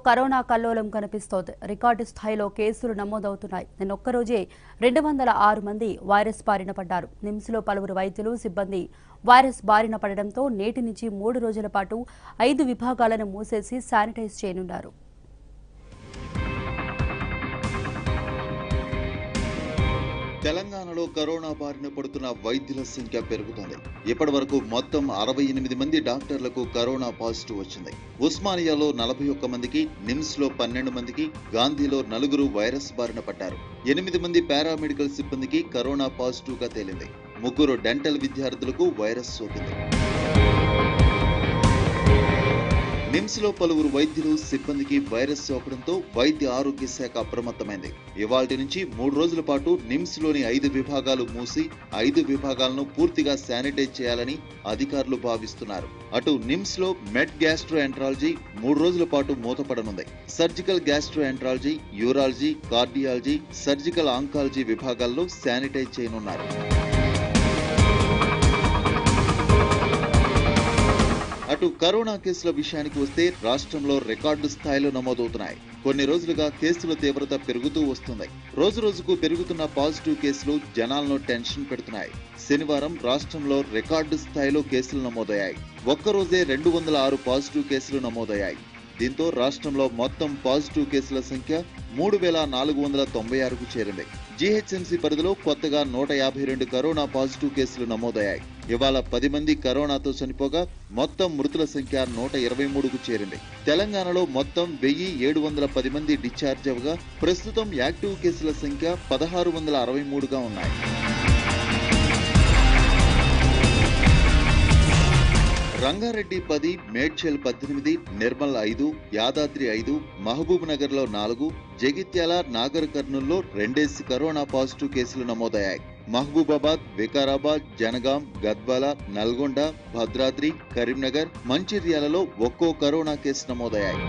corona కల్లోలం కనిపిస్తోంది record స్థాయిలో కేసులు నమోదవుతున్నాయి నిన్న ఒక్కరోజే రెండు వందల ఆరు మంది వైరస్ బారిన పడ్డారు నిమ్స్లో పలువురు వైద్యులు సిబ్బంది వైరస్ బారిన పడడంతో నేటి నుంచి మూడు రోజుల పాటు ఐదు విభాగాలను మూసేసి శానిటైజ్ చేయనున్నారు తెలంగాణలో కరోనా బారిన పడుతున్న వైద్యుల సంఖ్య పెరుగుతోంది ఇప్పటి వరకు మొత్తం అరవై ఎనిమిది మంది డాక్టర్లకు కరోనా పాజిటివ్ వచ్చింది ఉస్మానియాలో నలభై ఒక్క మందికి నిమ్స్ లో పన్నెండు మందికి గాంధీలో నలుగురు వైరస్ బారిన పడ్డారు ఎనిమిది మంది పారామెడికల్ సిబ్బందికి కరోనా పాజిటివ్ గా తేలింది ముగ్గురు డెంటల్ విద్యార్థులకు వైరస్ సోకింది నిమ్స్ లో పలువురు వైద్యులు సిబ్బందికి వైరస్ సోకడంతో వైద్య ఆరోగ్య శాఖ అప్రమత్తమైంది ఇవాల్టి నుంచి మూడు రోజుల పాటు నిమ్స్ లోని ఐదు విభాగాలు మూసి ఐదు విభాగాలను పూర్తిగా శానిటైజ్ చేయాలని అధికారులు భావిస్తున్నారు అటు నిమ్స్ లో మెడ్ గ్యాస్ట్రో ఎంట్రాలజీ మూడు రోజుల పాటు మూతపడనుంది surgical gastroenterology urology cardiology surgical oncology విభాగాల్లో శానిటైజ్ చేయనున్నారు అటు కరోనా కేసుల విషయానికి వస్తే రాష్ట్రంలో రికార్డు స్థాయిలో నమోదవుతున్నాయి కొన్ని రోజులుగా కేసుల తీవ్రత పెరుగుతూ వస్తుంది రోజు రోజుకు పెరుగుతున్న పాజిటివ్ కేసులు జనాలను టెన్షన్ పెడుతున్నాయి శనివారం రాష్ట్రంలో రికార్డు స్థాయిలో కేసులు నమోదయ్యాయి ఒక్కరోజే రెండు వందల ఆరు పాజిటివ్ కేసులు నమోదయ్యాయి దీంతో రాష్ట్రంలో మొత్తం పాజిటివ్ కేసుల సంఖ్య మూడు వేల నాలుగు వందల తొంభై ఆరుకు చేరింది జీహెచ్ఎంసీ పరిధిలో కొత్తగా నూట యాభై రెండు కరోనా పాజిటివ్ కేసులు నమోదయ్యాయి ఇవాళ పది మంది కరోనాతో చనిపోగా మొత్తం మృతుల సంఖ్య నూట ఇరవై మూడుకు చేరింది తెలంగాణలో మొత్తం వెయ్యి ఏడు వందల పది మంది డిశ్చార్జ్ అవగా ప్రస్తుతం యాక్టివ్ కేసుల సంఖ్య పదహారు వందల అరవై మూడుగా ఉన్నాయి రంగారెడ్డి పది మేడ్చల్ పద్దెనిమిది నిర్మల్ ఐదు యాదాద్రి ఐదు మహబూబ్ నగర్ లో నాలుగు జగిత్యాల నాగర్ కర్నూల్లో రెండేసి కరోనా పాజిటివ్ కేసులు నమోదయ్యాయి మహబూబాబాద్ వికారాబాద్ జనగాం గద్వాల నల్గొండ భద్రాద్రి కరీంనగర్ మంచిర్యాలలో ఒక్కో కరోనా కేసు నమోదయ్యాయి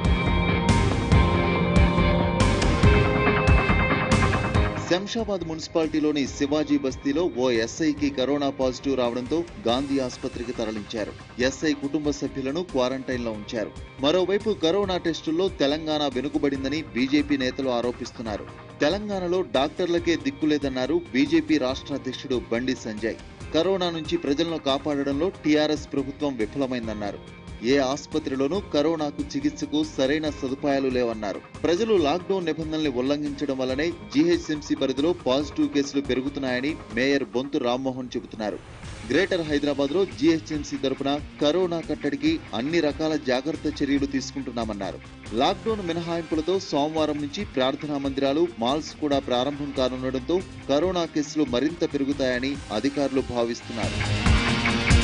శంషాబాద్ మున్సిపాలిటీలోని శివాజీ బస్తీలో ఓ ఎస్ఐకి కరోనా పాజిటివ్ రావడంతో గాంధీ ఆసుపత్రికి తరలించారు ఎస్ఐ కుటుంబ సభ్యులను క్వారంటైన్ లో ఉంచారు మరోవైపు కరోనా టెస్టుల్లో తెలంగాణ వెనుకబడిందని బీజేపీ నేతలు ఆరోపిస్తున్నారు తెలంగాణలో డాక్టర్లకే దిక్కులేదన్నారు బీజేపీ రాష్ట్ర అధ్యక్షుడు బండి సంజయ్ కరోనా నుంచి ప్రజలను కాపాడడంలో టీఆర్ఎస్ ప్రభుత్వం విఫలమైందన్నారు ఏ ఆసుపత్రిలోనూ కరోనాకు చికిత్సకు సరైన సదుపాయాలు లేవన్నారు ప్రజలు లాక్డౌన్ నిబంధనల్ని ఉల్లంఘించడం వల్లనే జీహెచ్ఎంసీ పరిధిలో పాజిటివ్ కేసులు పెరుగుతున్నాయని మేయర్ బొంతు రామ్మోహన్ చెబుతున్నారు గ్రేటర్ హైదరాబాద్ లో జీహెచ్ఎంసీ తరపున కరోనా కట్టడికి అన్ని రకాల జాగ్రత్త చర్యలు తీసుకుంటున్నామన్నారు లాక్డౌన్ మినహాయింపులతో సోమవారం నుంచి ప్రార్థనా మందిరాలు మాల్స్ కూడా ప్రారంభం కానుండటంతో కరోనా కేసులు మరింత పెరుగుతాయని అధికారులు భావిస్తున్నారు